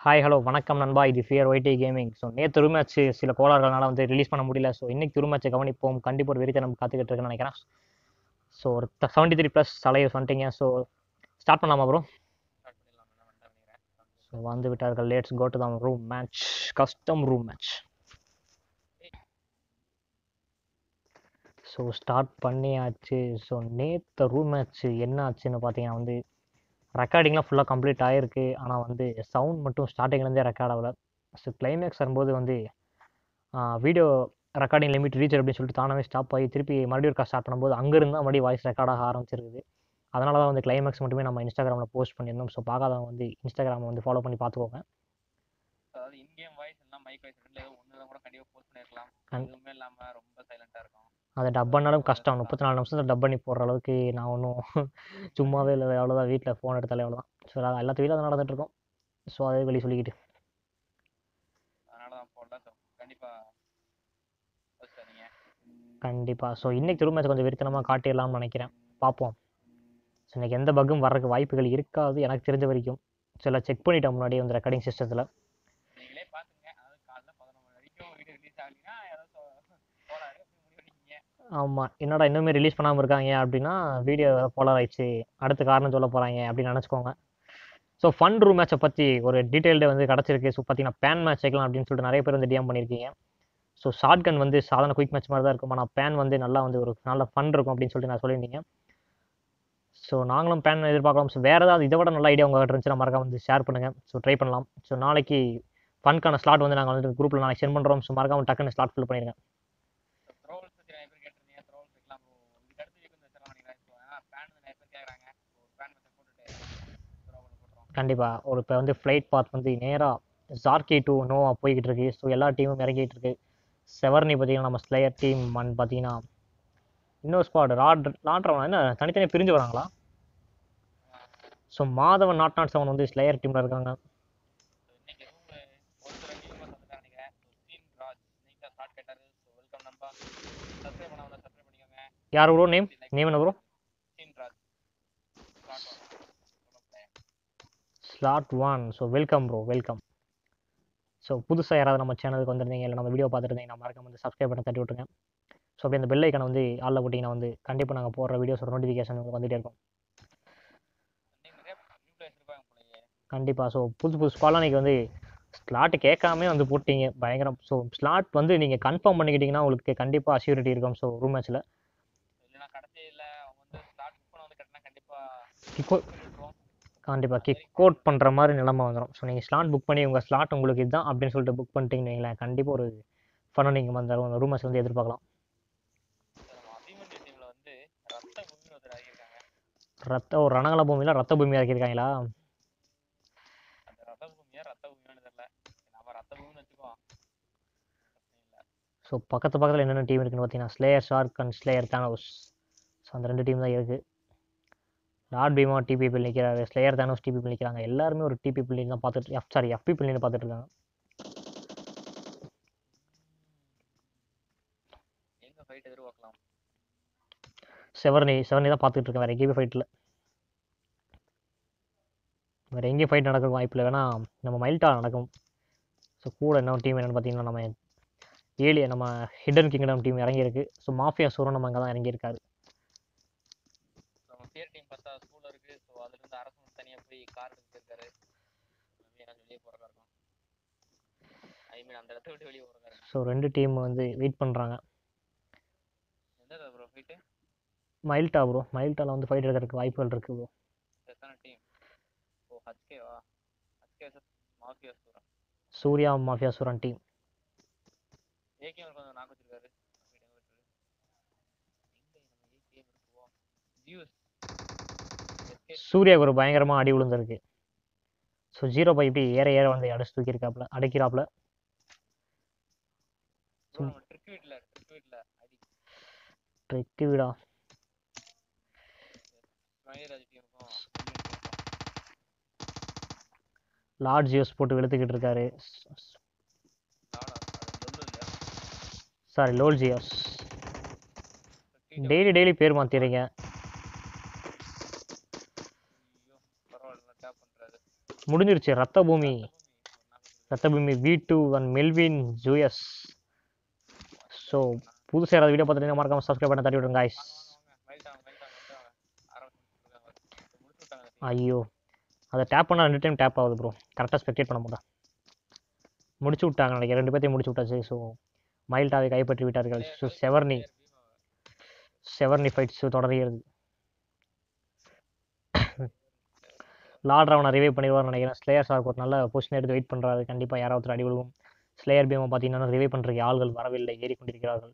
Hi hello வணக்கம் நண்பா இது ஃபியர் ஒய்டி கேமிங் ஸோ நேற்று ஒரு மேட்ச் சில கோளாறுகளால வந்து ரிலீஸ் பண்ண முடியல ஸோ இன்னைக்கு ஒரு மேட்ச்சை கவனிப்போம் கண்டிப்பாக ஒரு வெறித்தனம் காத்துக்கிட்டு இருக்குன்னு நினைக்கிறேன் ஸோ ஒரு செவன்டி த்ரீ ப்ளஸ் தலையை வந்துட்டீங்க ஸோ ஸ்டார்ட் பண்ணலாமா ப்ரோ ஸோ வந்து விட்டார்கள் let's go to the room match custom room match so start பண்ணியாச்சு ஸோ நேற்று ரூம் மேட்ச் என்ன ஆச்சுன்னு பார்த்தீங்கன்னா வந்து ரெக்கார்டிங்லாம் ஃபுல்லாக கம்ப்ளீட் ஆகிருக்கு ஆனால் வந்து சவுண்ட் மட்டும் ஸ்டார்டிங்லேருந்தே ரெக்கார்ட் ஆகல ஸோ கிளைமேக்ஸ் வரும்போது வந்து வீடியோ ரெக்கார்டிங் லிமிட் ரீச் அப்படின்னு சொல்லிட்டு தானாவே ஸ்டாப் ஆகி திருப்பி மறுபடியும் இருக்கா ஸ்டார்ட் பண்ணும்போது அங்கேருந்து தான் மறுபடியும் வாய்ஸ் ரெக்கார்ட் ஆக ஆரம்பிச்சிருக்குது அதனால தான் வந்து கிளைமேக்ஸ் மட்டுமே நம்ம இன்ஸ்டாகிராமில் போஸ்ட் பண்ணியிருந்தோம் ஸோ பார்க்காதவங்க வந்து இன்ஸ்டாகிராமை வந்து ஃபாலோ பண்ணி பார்த்துக்கோங்க அதாவது இன்கேம் வாய்ஸ் இல்லைனா மைக் வாய்ஸ் ரெண்டுல ஏதோ ஒன்று தான் கூட கண்டிப்பாக போஸ்ட் பண்ணிருக்கலாம் கண்- எதுவுமே இல்லாம ரொம்ப சைலண்டா இருக்கும் அதை டப் பண்ணாலும் கஷ்டம் முப்பத்தி நாலு நிமிஷத்தில் டப் பண்ணி போடுற அளவுக்கு நான் ஒன்றும் சும்மாவே இல்லை அவ்வளோதான் வீட்டில் ஃபோன் எடுத்தாலே அவ்வளோதான் ஸோ அது எல்லாத்து வீட்டில் அதை நடந்துட்டு இருக்கோம் ஸோ அதே வெளியே சொல்லிக்கிட்டு அதனால தான் போடல ஸோ கண்டிப்பா வச்சுட்டாதீங்க கண்டிப்பாக ஸோ இன்னைக்கு திரும்ப மேட்ச் கொஞ்சம் வெறித்தனமாக காட்டிடலாம்னு நினைக்கிறேன் பார்ப்போம் ஸோ இன்னைக்கு எந்த பக்கும் வர்றதுக்கு வாய்ப்புகள் இருக்காது எனக்கு தெரிஞ்ச வரைக்கும் ஸோ எல்லாம் செக் பண்ணிட்டோம் முன்னாடியே வந்து ரெக்கார்டிங் சிஸ்டத்தில் நீங்களே பாத்துங்க அதாவது காலைல பதினொரு மணி வரைக்கும் வீடியோ ரிலீஸ் ஆகலைன்னா ஏதாவது போடாரு அப்படி முடிவு பண்ணிக்கிங்க ஆமாம் என்னடா இன்னுமே ரிலீஸ் பண்ணாமல் இருக்காங்க அப்படின்னா வீடியோ போலர் ஆயிடுச்சு அடுத்த காரணம் சொல்ல போகிறாங்க அப்படின்னு நினச்சிக்கோங்க ஸோ ஃபன் ரூம் மேட்சை பற்றி ஒரு டீட்டெயில்டு வந்து கிடச்சிருக்கு ஸோ பார்த்தீங்கன்னா பேன் மேட்ச் வைக்கலாம் அப்படின்னு சொல்லிட்டு நிறைய பேர் வந்து டிஎம் பண்ணியிருக்கீங்க ஸோ ஷார்ட் கன் வந்து சாதாரண குயிக் மேட்ச் மாதிரி தான் இருக்கும் ஆனால் பேன் வந்து நல்லா வந்து ஒரு நல்ல ஃபன் இருக்கும் அப்படின்னு சொல்லிட்டு நான் சொல்லியிருந்தீங்க ஸோ நாங்களும் பேன் எதிர்பார்க்கலாம் ஸோ வேறு ஏதாவது இதை விட நல்ல ஐடியா உங்கள்கிட்ட இருந்துச்சுன்னா மறக்காம வந்து ஷேர் பண்ணுங்கள் ஸோ ட்ரை பண்ணலாம் ஸோ நாளைக்கு ஃபன்க்கான ஸ்லாட் வந்து நாங்கள் வந்து குரூப்பில் நாளைக்கு சென்ட் பண்ணுறோம் ஸோ மறக்காம டக்குன்னு ஸ்லாட் ஃபில் பண்ணிடுங்க த்ரோல்ஸ் பற்றி நிறைய பேர் கேட்டிருந்தீங்க த்ரோல்ஸ் வைக்கலாம் bro. இதுக்கு அடுத்து இருக்கும் இந்த செலவு நீங்கள் ஏன்னா பேன் நிறைய பேர் கேட்குறாங்க ஒரு பேன் மெத்தட் போட்டுட்டு த்ரோ பண்ணி போட்டுரும் கண்டிப்பாக ஒரு இப்போ வந்து ஃப்ளைட் பாத் வந்து நேராக ஜார்கி டு நோவா போய்கிட்டு இருக்கு ஸோ எல்லா டீமும் இறங்கிட்டு இருக்கு செவர்னி பார்த்தீங்கன்னா நம்ம ஸ்லேயர் டீம் அண்ட் பார்த்தீங்கன்னா இன்னொரு ஸ்குவாட் ராட் லாட்ரவன் என்ன தனித்தனியாக பிரிஞ்சு வராங்களா so Madhavan nought nought seven வந்து ஸ்லேயர் டீமில் இருக்காங்க ஸோ இன்னைக்கு ரூம் ஒருத்தர் ரெண்டு மெம்பர்ஸ் வந்துட்டாங்க நினைக்கிறேன் ஸோ ஸ்டீம் ராஜ் இன்னைக்கு தான் ஸ்டார்ட் கேட்டாரு ஸோ வெல்கம் நம்பா சப்ஸ்கிரைப் பண்ண வந்தால் சப்ஸ்கிரைப் பண்ணிக்கோங்க யார் ப்ரோ நேம் நேம் என்ன ப்ரோ ஸ்டீம் ராஜ் ஸ்டார்ட் பண்ணலாம் slot one so welcome bro welcome so புதுசாக யாராவது நம்ம சேனலுக்கு வந்திருந்தீங்க இல்லை நம்ம வீடியோ பார்த்துருந்தீங்கன்னா மறக்காம வந்து சப்ஸ்கிரைப் பண்ண தட்டி விட்டுருங்க ஸோ அப்படியே அந்த பெல் ஐக்கனை வந்து ஆளில் போட்டிங்கன்னா வந்து கண்டிப்பாக நாங்கள் போடுற வீடியோஸோட நோட்டிஃபிகேஷன் உங்களுக்கு வந்துகிட்டே இருக்கும் இன்னைக்கு நிறைய நியூ பிளேயர்ஸ் இருப்பாங்க போலயே கண்டிப்பாக ஸோ புதுசு புதுசு ஸ்குவாட்லாம் நீங்கள் வந்து ஸ்லாட்டு கேட்காம வந்து போட்டீங்க பயங்கரம் ஸோ ஸ்லாட் வந்து நீங்கள் கன்ஃபார்ம் பண்ணிக்கிட்டீங்கன்னா உங்களுக்கு கண்டிப்பாக அஷ்யூரிட்டி இருக்கும் ஸோ ரூம் மேட்ச்சில் இல்லைன்னா கடைசியில் அவங்க வந்து ஸ்டார்ட் புக் பண்ண வந்து கட்டினா கண்டிப்பாக கிக்கோ விட்டுருவோம் கண்டிப்பாக கிக் அவுட் பண்ணுற மாதிரி நிலமை வந்துடும் ஸோ நீங்கள் ஸ்லாட் புக் பண்ணி உங்கள் ஸ்லாட் உங்களுக்கு இதுதான் அப்படின்னு சொல்லிட்டு புக் பண்ணிட்டீங்கன்னு வைங்களேன் கண்டிப்பாக ஒரு ஃபன்னு நீங்கள் அந்த ரூம் மேட்ச் வந்து எதிர்பார்க்கலாம் நம்ம அபிமன்யு டீமில் வந்து ரத்த பூமி ஒருத்தர் ஆகியிருக்காங்க ரத்த ஒரு ரணகல பூமியில் ரத்த பூமி இறக்கியிருக்காங்களா அந்த ரத்த பூமியா ரத்த பூமியானு தெரியல நம்ம ரத்த பூமின்னு வச்சுக்குவோம் பிரச்சனை இல்லை ஸோ பக்கத்து பக்கத்தில் என்னென்ன டீம் இருக்குன்னு பார்த்தீங்கன்னா slayer shark and slayer Thanos so அந்த ரெண்டு டீம் தான் இருக்குது லார்ட் பீமா டிபி பில் நிற்கிறாரு ஸ்லேயர் தானோஸ் டிபி பில் நிற்கிறாங்க எல்லாருமே ஒரு டிபி பில் தான் பார்த்துட்டு எஃப் சாரி எஃபி பில் பார்த்துட்டு இருக்காங்க எங்க ஃபைட் எதிர்பார்க்கலாம் செவர்னி செவர்னி தான் பார்த்துட்டு இருக்கேன் வேறு எங்கேயுமே ஃபைட்டில் வேறு எங்கேயும் ஃபைட் நடக்க வாய்ப்பு இல்லை வேணா நம்ம மைல்டா நடக்கும் ஸோ கூட என்ன டீம் என்னென்னு பார்த்தீங்கன்னா நம்ம ஏலிய நம்ம ஹிடன் கிங்டம் டீம் இறங்கியிருக்கு ஸோ மாஃபியா சூரன் நம்ம அங்கே தான் இறங்கியிருக்காரு நம்ம பியர் டீம் பார்த்தா ஸ்கூல்ல இருக்கு ஸோ அதுல இருந்து அரசு மட்டும் தனியா போய் கார் எடுத்துருக்காரு என்ன வெளியே போறதா இருக்கும் ஐ மீன் அந்த இடத்த விட்டு வெளியே போறதா இருக்கும் ஸோ ரெண்டு டீம் வந்து வெயிட் பண்ணுறாங்க எந்த ப்ரோ ஃபைட்டு மைல்டா ப்ரோ மைல்டாவில் வந்து ஃபைட் எடுக்கிறதுக்கு வாய்ப்புகள் இருக்குது ப்ரோ எத்தனை டீம் ஓ ஹச்கேவா HK mafia Sooran Surya mafia Sooran team AKM கொஞ்சம் நாக்கு வச்சிருக்காரு fight எங்க போயிட்டு இருக்கு? எங்க நம்ம ஏகேஎம் இருக்குவோம் ஜியூஸ் எஸ்கே சூர்யாவுக்கு ஒரு பயங்கரமாக அடி விழுந்திருக்கு ஸோ ஜீரோ பை இப்படி ஏற ஏற வந்து அடிச்சு தூக்கியிருக்காப்புல அடிக்கிறாப்புல ப்ரோ நம்ம ட்ரிக் வீட்ல ட்ரிக் வீட்ல அடி ட்ரிக்கு விடா மணிராஜ் டீமுக்கும் லார்ட் ஜியோஸ் போட்டு வெளுத்துக்கிட்டு இருக்காரு நாடா அது சொல்லு இல்லையா சாரி லோல் ஜியோஸ் Tweet டெய்லி டெய்லி பேர் மாற்றிடுறீங்க ஐயோ பரவாயில்ல டேப் பண்றாரு முடிஞ்சிருச்சு ரத்த பூமி ரத்த பூமி ரத்தபூமி வி டூ அண்ட் மெல்வின் ஜூயஸ் ஸோ புதுசாக யாராவது வீடியோ பார்த்துட்டு மறக்காம சப்ஸ்கிரைப் பண்ண தட்டி விடுங்க guys வாங்க வாங்க மைல்டாங்க மைல்டாங்க மைல்டாங்க ஆரம்பிச்சு முடிச்சு விட்டாங்க team. ஐயோ அதை டேப் பண்ணால் ரெண்டு டைம் டேப் ஆகுது ப்ரோ கரெக்டாக ஸ்பெக்டேட் பண்ண முடியல முடிச்சு விட்டாங்க நினைக்கிறேன் ரெண்டு பேர்த்தையும் முடிச்சு விட்டாச்சு ஸோ மைல்டாவை கைப்பற்றி விட்டார்கள் ஸோ செவர்னி Player beam ஆகுது. செவர்னி ஃபைட்ஸ் தொடர்கிறது லார்ட் அவனை ரிவைவ் பண்ணிடுவார்னு நினைக்கிறேன் ஸ்லேயர் சார்க்கு ஒரு நல்ல பொசிஷன் எடுத்து வெயிட் பண்ணுறாரு கண்டிப்பாக யாராவது ஒருத்தர் அடி விழுவும் ஸ்லேயர் பீமை பார்த்தீங்கன்னா ரிவைவ் பண்ணுறதுக்கு ஆள்கள் வரவில்லை ஏறிக்கொண்டிருக்கிறார்கள்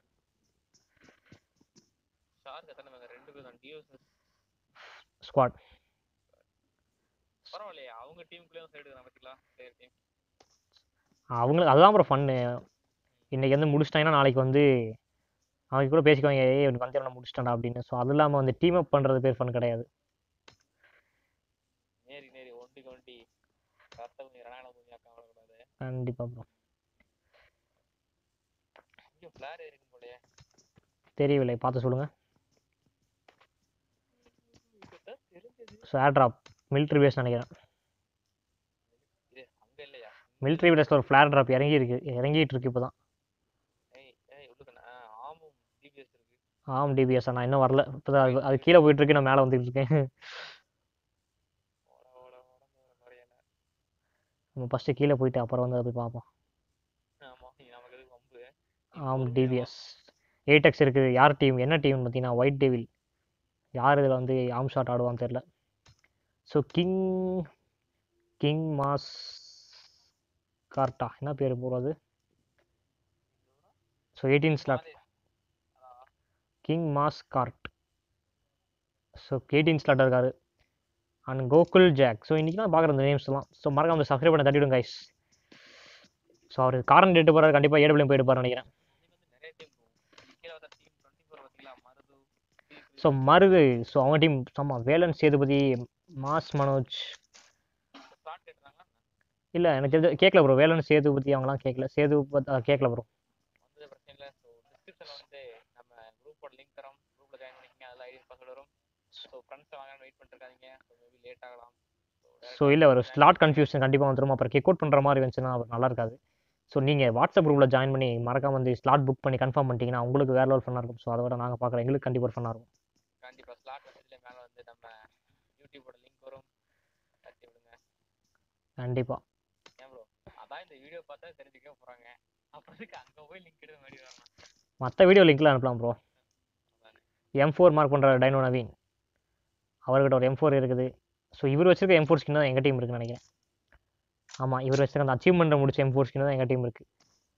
ஷார்க் எத்தனை பேங்க ரெண்டு பேர் தான் டியூஸ் ஸ்குவாட் பரவாயில்லையே அவங்க டீமுக்குள்ளேயும் சைடு தான் பாத்தீங்களா பிளேயர் டீம் அவங்களுக்கு அதுதான் அப்புறம் ஃபன்னு இன்னைக்கு வந்து முடிச்சிட்டாங்கன்னா நாளைக்கு வந்து அவங்க கூட பேசிக்குவாங்க ஏய் இவனுக்கு வந்து நான் முடிச்சிட்டேன்டா அப்படின்னு ஸோ அது இல்லாமல் வந்து டீம் அப் பண்ணுறது பேர் ஃபன் கிடையாது நேரி நேரி ஒண்டிக்கு ஒண்டி ரத்த பூமி ரணால பூமி அக்கா வரக்கூடாது கண்டிப்பாக ப்ரோ இங்க பிளார் இருக்கும் போலயே தெரியவில்லை பார்த்து சொல்லுங்கள் இதுதான் தெரிஞ்சது ஸோ ஏர்ட்ராப் மிலிட்ரி பேஸ் நினைக்கிறேன் இது அங்க இல்லையா மிலிட்ரி பேஸில் ஒரு ஃப்ளார் ட்ராப் இறங்கி இருக்கு இறங்கிட்டு இருக்கு இப்போ தான் ஏய் ஏய் உள்ளுக்குண்ணா ஆமும் டிபிஎஸ் இருக்கு ஆம் டிபிஎஸ் நான் இன்னும் வரல இப்போ தான் அது- அது கீழே போயிட்டு இருக்கு நான் மேலே வந்துட்டு இருக்கேன் ஓட ஓட ஓட முறையில நம்ம ஃபஸ்ட்டு கீழே போயிட்டு அப்புறம் வந்து அதை போய் பார்ப்போம் ஆமா நீ நமக்கு எதுக்கு வம்பு ஆம் டிபிஎஸ் ஏடெக்ஸ் இருக்குது யார் டீம் என்ன டீம்னு பார்த்தீங்கன்னா ஒயிட் டேவில் யார் இதில் வந்து ஆம் ஷாட் ஆடுவான்னு தெரில ஸோ கிங் கிங் மாஸ் கார்ட்டா என்ன பேர் போகிறது so eighteen slot king mass card so eighteen slot இருக்காரு அண்ட் கோகுல் ஜாக் ஸோ இன்றைக்கி தான் பார்க்குற இந்த நேம்ஸ்லாம் ஸோ மறக்காம சப்ஸ்கிரைப் பண்ண தட்டிவிடுங்க கைஸ் ஸோ அவர் காரன் டேட்டு போகிறாரு கண்டிப்பாக ஏடபிள்யூம் போயிட்டு போகிறார் நினைக்கிறேன் வந்து நிறைய டீம் போகும் கீழே வந்த டீம் டுவெண்ட்டி ஃபோர் பார்த்தீங்களா மருது ஸோ மருது ஸோ அவங்க டீம் ஆமாம் வேலன் சேதுபதி மாஸ் மனோஜ் ஸ்லாட் கேட்டுறாங்க இல்லை எனக்கு தெரிஞ்ச கேட்கல ப்ரோ வேலன் சேதுபதி அவங்களாம் கேட்கல சேதுபதி கேட்கல ப்ரோ வந்தது பிரச்சனை இல்லை ஸோ டிஸ்கிரிப்ஷனில் வந்து நம்ம குரூப்போட லிங்க் தரோம் குரூப்பில் ஜாயின் பண்ணிக்கங்க அதில் ஐடி பாஸ்வேர்டு வரும் ஸோ ஃப்ரெண்ட்ஸ் வாங்க வெயிட் பண்ணிருக்காதீங்க ஸோ மேபி லேட் ஆகலாம் ஸோ இல்லை ஒரு ஸ்லாட் கன்ஃபியூஷன் கண்டிப்பாக வந்துடும் அப்புறம் கிக் அவுட் பண்ணுற மாதிரி இருந்துச்சுன்னா அவர் நல்லா இருக்காது ஸோ நீங்கள் வாட்ஸ்அப் குரூப்பில் ஜாயின் பண்ணி மறக்காம வந்து ஸ்லாட் புக் பண்ணி கன்ஃபார்ம் பண்ணிட்டீங்கன்னா உங்களுக்கு வேற லெவல் ஃபன்னாக இருக்கும் ஸோ அதை விட நாங்கள் பார்க்குறோம் எங்களுக்கு கண்டிப்பாக ஃபன்னாக இருக்கும் கண்டிப்பாக ஸ்லாட் மெசேஜில் மேலே வந்து நம்ம யூடியூபோட லிங்க் வரும் தட்டி விடுங்க கண்டிப்பாக ஏன் ப்ரோ அதான் இந்த வீடியோ பார்த்தா தெரிஞ்சுக்க போகிறாங்க அப்புறத்துக்கு அங்கே போய் லிங்க் எடுக்க மாதிரி வரணும் மற்ற வீடியோ லிங்க்கில் அனுப்பலாம் ப்ரோ எம் ஃபோர் மார்க் பண்ணுற டைனோ நவீன் அவர்கிட்ட ஒரு எம் ஃபோர் இருக்குது ஸோ இவர் வச்சிருக்க எம் ஃபோர் ஸ்கின் தான் எங்கள் டீம் இருக்குன்னு நினைக்கிறேன் ஆமாம் இவர் வச்சிருக்க அந்த அச்சீவ்மெண்ட்டை முடிச்ச எம் ஃபோர் ஸ்கின் தான் எங்கள் டீம் இருக்குது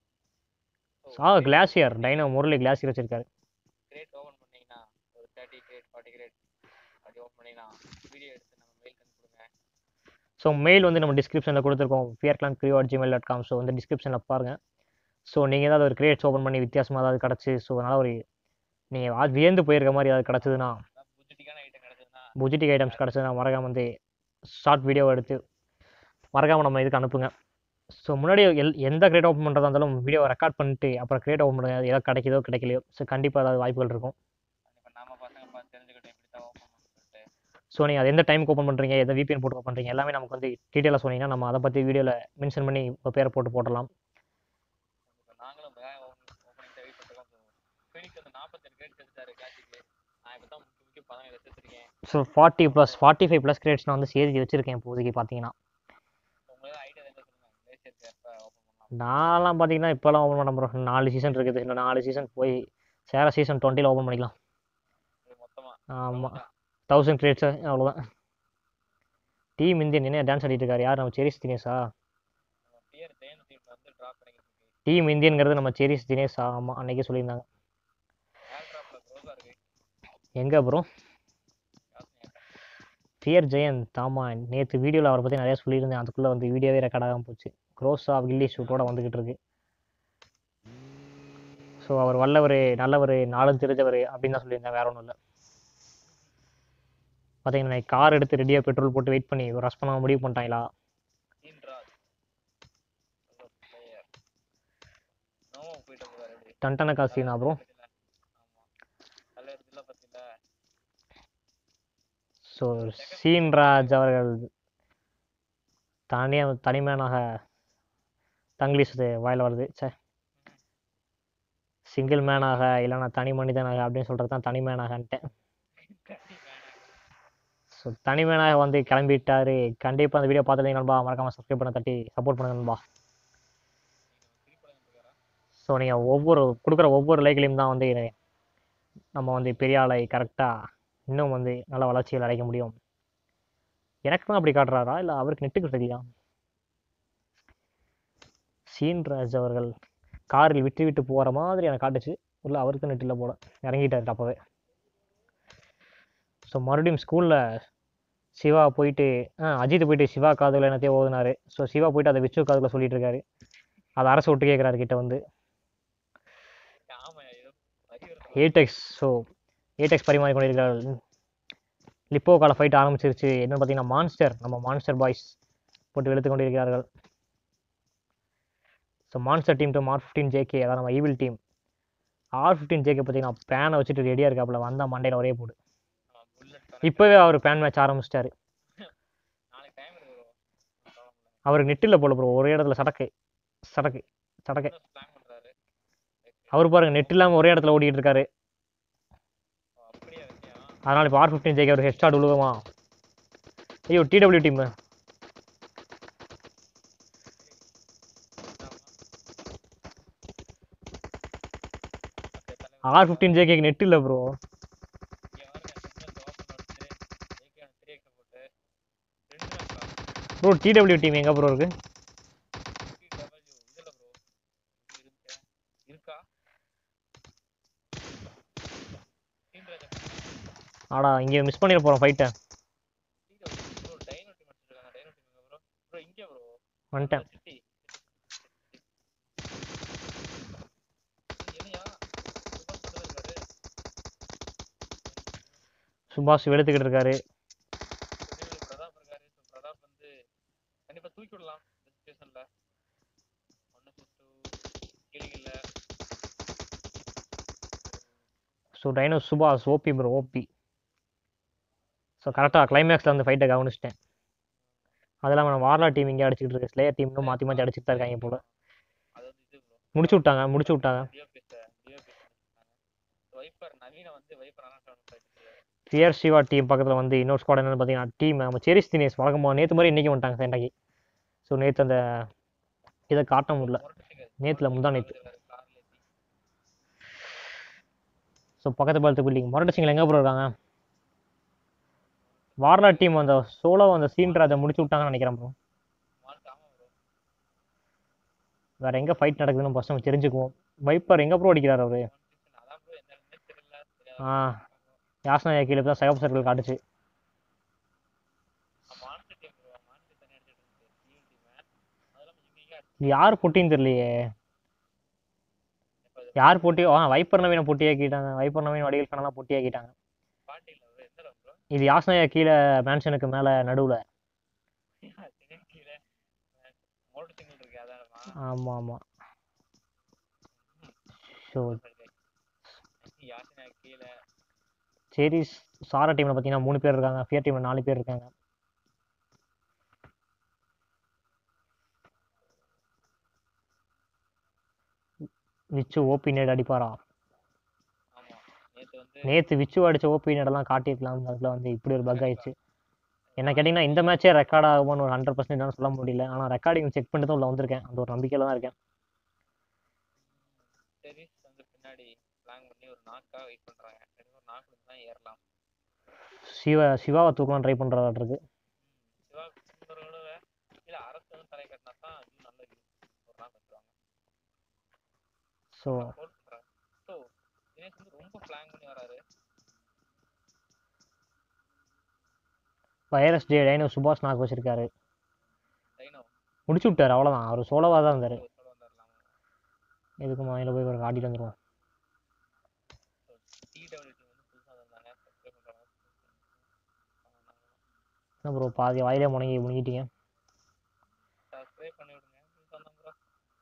ஆ கிளாசியர் டைனோ முரளி கிளாசியர் வச்சிருக்காரு கிரேட் ஓப்பன் பண்ணீங்கன்னா ஒரு தேர்ட்டி கிரேட் ஃபார்ட்டி கிரேட் அப்படி ஓப்பன் பண்ணீங்கன்னா வீடியோ எடுத்து நம்ம மெயில் பண்ணி கொடுங்க ஸோ மெயில் வந்து நம்ம டிஸ்கிரிப்ஷனில் கொடுத்துருக்கோம் fear clan crew at Gmail dot com so வந்து டிஸ்கிரிப்ஷனில் பாருங்கள் ஸோ நீங்கள் ஏதாவது ஒரு கிரியேட்ஸ் ஓப்பன் பண்ணி வித்தியாசமாக ஏதாவது கிடச்சி ஸோ அதனால் ஒரு நீங்கள் வியந்து போயிருக்க மாதிரி ஏதாவது கிடச்சதுன்னா அதான் புஜிட்டிக்கான ஐட்டம் கிடச்சதுன்னா புஜிட்டிக் ஐட்டம்ஸ் கிடச்சதுன்னா மறக்காம வந்து ஷார்ட் வீடியோ எடுத்து மறக்காமல் நம்ம இதுக்கு அனுப்புங்க ஸோ முன்னாடி எல் எந்த கிரேட் ஓப்பன் பண்ணுறதா இருந்தாலும் வீடியோவை ரெக்கார்ட் பண்ணிட்டு அப்புறம் கிரேட் ஓப்பன் பண்ணுங்க ஏதாவது கிடைக்குதோ கிடைக்கலையோ ஸோ கண்டிப்பாக ஏதாவது வாய்ப்புகள் இருக்கும் இப்போ நம்ம பசங்க பார்த்து தெரிஞ்சுக்கிட்டோம் இப்படி தான் ஓப்பன் பண்ண சொல்லிட்டு ஸோ நீங்கள் அது எந்த டைமுக்கு ஓப்பன் பண்ணுறீங்க எந்த VPN போட்டு ஓப்பன் பண்ணுறீங்க எல்லாமே நமக்கு வந்து டீட்டெயிலாக சொன்னீங்கன்னா நம்ம அதை பற்றி வீடியோவில் மென்ஷன் பண்ணி உங்கள் பேரை போட்டு போடலாம் இப்போ நாங்களும் ஓப்பனிங் வெயிட் பண்ணிருக்கோம் ஃபீனிக்ஸ் வந்து நாற்பத்தெட்டு கிரேட் எடுத்தாரு கிளாசிக்கு நான் இப்போ தான் முக்கிய முக்கிய பதங்க எடுத்துருக்கேன் so forty plus forty five plus crates நான் வந்து சேர்த்து வச்சிருக்கேன் இப்போதைக்கு பார்த்தீங்கன்னா உங்களுக்கு ஐடியா எங்க சொல்லுங்க கிளேசியருக்கு எப்போ ஓப்பன் பண்ணலாம் நான்லாம் பார்த்தீங்கன்னா இப்போலாம் ஓப்பன் பண்ண போகிறோம் நாலு சீசன் இருக்குது இன்னும் நாலு சீசன் போய் சேர சீசன் டுவெண்ட்டியில் ஓப்பன் பண்ணிக்கலாம் இது மொத்தமா ஆமாம் தௌசண்ட் கிரேட்ஸு அவ்வளோதான் டீம் இந்தியன் என்ன டான்ஸ் ஆடிட்டு இருக்காரு யார் நம்ம செரிஸ் தினேஷா பியர் ஜெயன் டீம் வந்து ட்ராப் பண்ணிக்கிட்டு இருக்கு டீம் இந்தியன்கிறது நம்ம செரிஸ் தினேஷ் ஆமாம் அன்னைக்கே சொல்லியிருந்தாங்க ஏர் ட்ராப்ல க்ரோஸா இருக்கு எங்கே அப்புறம் யோசனை பியர் ஜெயந்த் ஆமாம் நேற்று வீடியோவில் அவரை பற்றி நிறையா சொல்லியிருந்தேன் அதுக்குள்ளே வந்து வீடியோவே ரெக்கார்ட் ஆகாமல் போச்சு க்ரோஸா கில்லி ஷூட்டோட வந்துக்கிட்டு இருக்கு ஸோ அவர் வல்லவர் நல்லவர் நாளும் தெரிஞ்சவர் அப்படின்னு தான் சொல்லியிருந்தேன் வேற ஒன்றும் இல்லை பார்த்தீங்கன்னா கார் எடுத்து ரெடியாக பெட்ரோல் போட்டு வெயிட் பண்ணி ரஷ் பண்ண முடிவு பண்ணிட்டாங்களா தீன்ராஜ் பிளேயர் நோவோ போயிட்டு போறாரு எப்படி டன்டன காசினா ப்ரோ ஆமா நல்ல இடத்துல பத்தில ஸோ சீன்ராஜ் அவர்கள் தனியாக தனிமேனாக தங்கிலீஷ் வாயில் வருது சே சிங்கிள் மேனாக இல்லைன்னா தனி மனிதனாக அப்படின்னு சொல்கிறது தான் தனி மேனாகன்ட்டேன் ஸோ தனி மேனாக வந்து கிளம்பிட்டாரு கண்டிப்பாக அந்த வீடியோ பார்த்துட்டு நண்பா மறக்காமல் சப்ஸ்கிரைப் பண்ண தட்டி சப்போர்ட் பண்ணுங்க நண்பா ஸோ நீங்கள் ஒவ்வொரு கொடுக்குற ஒவ்வொரு லைக்லையும் தான் வந்து நம்ம வந்து பெரிய ஆளை கரெக்டாக இன்னும் வந்து நல்ல வளர்ச்சிகள் அடைக்க முடியும் எனக்கு தான் அப்படி காட்டுறாரா இல்லை அவருக்கு நெட்டுக்கு சரியா சீன்ராஜ் அவர்கள் காரில் விட்டு விட்டு போகிற மாதிரி எனக்கு காட்டுச்சு உள்ள அவருக்கு நெட் இல்லை போல இறங்கிட்டாரு அப்போவே ஸோ மறுபடியும் ஸ்கூலில் சிவா போயிட்டு ஆ அஜித் போயிட்டு சிவா காதுல என்னத்தையோ ஓதுனாரு ஸோ சிவா போயிட்டு அதை விச்சு காதுல சொல்லிட்டு இருக்காரு அதை அரசு விட்டு கேட்குறாரு கிட்ட வந்து ஆமா ஏதோ அறிவுரை ஏடெக்ஸ் ஸோ ஏடெக்ஸ் பரிமாறி கொண்டிருக்கிறார்கள் லிப்போ கால ஃபைட் ஆரம்பிச்சிருச்சு என்னன்னு பார்த்தீங்கன்னா மான்ஸ்டர் நம்ம மான்ஸ்டர் பாய்ஸ் போட்டு வெளுத்து கொண்டிருக்கிறார்கள் so monster team to R fifteen JK அதான் நம்ம evil team R fifteen JK பார்த்தீங்கன்னா பேனை வச்சுட்டு ரெடியாக இருக்காப்புல வந்தால் மண்டையில் ஒரே போடு புல்லட் இப்போவே அவர் பேன் மேட்ச் ஆரம்பிச்சிட்டாரு நாளைக்கு டைம் இருக்கு bro. ப்ராப்ளம் அவருக்கு நெட்டில் போல ப்ரோ ஒரே இடத்துல சடக்கு சடக்கு சடக்கு இல்லை பிளான் பண்றாரு அவர் பாருங்க நெட் இல்லாமல் ஒரே இடத்துல ஓடிட்டு இருக்காரு ஓ, அப்படியா விஷயம் அதனால் இப்போ ஆர் ஃபிஃப்டீன் ஜேகே ஒரு ஹெட்ஸ்டார்ட் விழுகுமா ஐயோ டிடபிள்யூ டீம் ஆர் ஃபிஃப்டீன் ஜேகேக்கு நெட் இல்லை ப்ரோ ப்ரோ டிடபிள்யூ டீம் எங்கே ப்ரோ இருக்கு ஆடா இங்கே மிஸ் பண்ணிட போகிறோம் ஃபைட்டை வந்துட்டேன் சுபாஷ் வெளுத்துக்கிட்டு இருக்காரு பிரதாப் இருக்காரு so பிரதாப் வந்து கண்டிப்பா தூக்கி விடலாம் இந்த சுச்சுவேஷன்ல ஒன்னு சுட்டு கிளிகள்ல so dino Subash OP bro OP so கரெக்டாக கிளைமேக்ஸில் அந்த ஃபைட்டை கவனிச்சிட்டேன் அது இல்லாமல் நம்ம வார்லா டீம் இங்கே அடிச்சுட்டு இருக்கு ஸ்லேயர் டீம்னு மாற்றி மாற்றி அடிச்சுட்டு தான் இருக்காங்க போல அது வந்து இது ப்ரோ முடிச்சு விட்டாங்க முடிச்சு விட்டாங்க டிஓபிஎஸ் டிஓபிஎஸ் வைப்பர் நவீன வந்து வைப்பர் அனௌன்ஸ் பண்ணிட்டு பியர் சிவா டீம் பக்கத்தில் வந்து இன்னொரு ஸ்குவாட் என்னன்னு பார்த்தீங்கன்னா டீம் நம்ம செரிஸ் தினேஷ் வழக்கம் போது நேற்று மாதிரி இன்றைக்கி வந்துட்டாங்க சேண்டாக்கி ஸோ நேற்று அந்த இதை காட்ட முடியல நேத்துல முந்தா நேத்து. ஸோ பக்கத்து பக்கத்து பில்டிங் மொரட்டு சிங்கில் எங்கே ப்ரோ இருக்காங்க வார்லா டீம் அந்த சோலோ அந்த சீன்ராஜை முடிச்சு விட்டாங்கன்னு நினைக்கிறேன் ப்ரோ வேற எங்கே ஃபைட் நடக்குதுன்னு ஃபஸ்ட் நம்ம தெரிஞ்சுக்குவோம் வைப்பர் எங்கே ப்ரோ அடிக்கிறார் அவரு அதான் ப்ரோ என்ன என்னன்னு தெரியல ஆ யாஸ்னா கீழே தான் சகப் சர்க்கிள் காட்டுச்சு மானிட்டர் டீம் ப்ரோ மானிட்டர் தனியாக எடுத்துட்டு இருந்துச்சு டீம் டீம் அதெல்லாம் இங்கே இது யார் போட்டின்னு தெரியலையே யார் போட்டி ஆ வைப்பர் நவீன போட்டியாக்கிட்டாங்க வைப்பர் நவீன வடிவில் கணலாம் போட்டியாக்கிட்டாங்க பாட்டியில் எந்த ப்ரோ இது யாஸ்னாயா கீழே மேன்ஷனுக்கு மேலே நடுவில் கீழே மோட்டர் சிங்கிள் இருக்கு அதானமா ஆமாம் ஆமாம் ஸோ யாசினா கீழே சரி சாரா டீமில் பார்த்தீங்கன்னா மூணு பேர் இருக்காங்க ஃபியர் டீமில் நாலு பேர் இருக்காங்க விச்சு ஓபி நேட் அடிப்பாரா ஆமா நேத்து வந்து நேற்று விச்சு அடிச்ச ஓபி நேடெல்லாம் காட்டியிருக்கலாம் அதில் வந்து இப்படி ஒரு பக் ஆயிடுச்சு என்ன கேட்டிங்கன்னா இந்த மேட்சே ரெக்கார்ட் ஆகும்னு ஒரு ஹண்ட்ரட் பர்சன்ட் சொல்ல முடியல ஆனால் ரெக்கார்டிங் செக் பண்ணிட்டு தான் உள்ள வந்திருக்கேன் அந்த ஒரு நம்பிக்கையில் தான் இருக்கேன் சரி வந்து பின்னாடி பிளான் பண்ணி ஒரு நாக்காக வெயிட் பண்றாங்க ரெண்டு ஒரு நாக்கு தான் ஏறலாம் சிவா சிவாவை தூக்கலாம் ட்ரை பண்ணுறதா இருக்கு சிவா சுந்தரோட இல்ல அரசு வந்து தலை கட்டினா தான் இன்னும் நல்ல view. ஒரு நாள் வந்துருவாங்க ஸோ ஹோல்ட் பண்றாங்க ஸோ தினேஷ் வந்து ரொம்ப பிளான் பண்ணி வராரு virus day dino Subash knock வச்சிருக்காரு டைனோ முடிச்சு விட்டாரு அவ்வளோதான் அவர் சோலோவாக தான் இருந்தார் சொல்ல வந்துடலாம் எதுக்கு மாநில போய் ஒரு ஆடிட்டு வந்துருவோம் டிடபிள்யூடி வந்து புதுசாக வந்தாங்க சப்ஸ்கிரைப் பண்றாங்க என்ன ப்ரோ பாதி வாயிலே முடங்கி முழுங்கிட்டீங்க சப்ஸ்கிரைப் பண்ணி விடுங்க அப்படின்னு சொன்னோம் ப்ரோ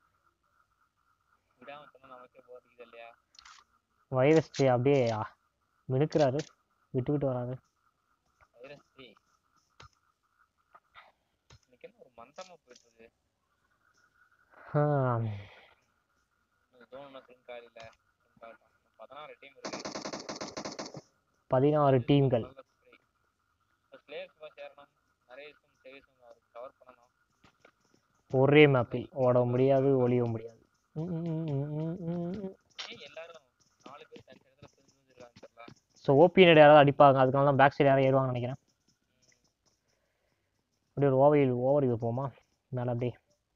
விடாம சொன்னா நமக்கே போறதுக்கு இல்லையா வைரஸ் டே அப்படியே ஆ, மினுக்குறாரு விட்டு விட்டு வராரு வைரஸ் டி இன்னைக்கு என்ன ஒரு மந்தமா போயிட்டு இருக்கு ஜோன் ஒன்றும் சிங்க் ஆகல சிங்க் ஆகட்டும் பதினாறு டீம் இருக்கு பதினாறு டீம்கள் நல்ல spray. இப்ப ஸ்லேயர்ஸ் பா சேரணும் நிறைய விஷயம் சேவிஸும் அவருக்கு கவர் பண்ணணும் ஒரே மேப்பில் ஓட முடியாது ஒளிய முடியாது ம், ம், ம், ம், ம், ம். ஏன் எல்லாரும் நாலு பேர் தனி இடத்துல பிரிஞ்சு பிரிஞ்சிருக்காங்க தெரியல ஸோ ஓபி நேடு யாராவது அடிப்பாங்க அதுக்காக தான் பேக் சைடு யாரும் ஏறுவாங்கன்னு நினைக்கிறேன் அப்படியே ஒரு ஓவர் ஓவர் இது போமா மேலே அப்படியே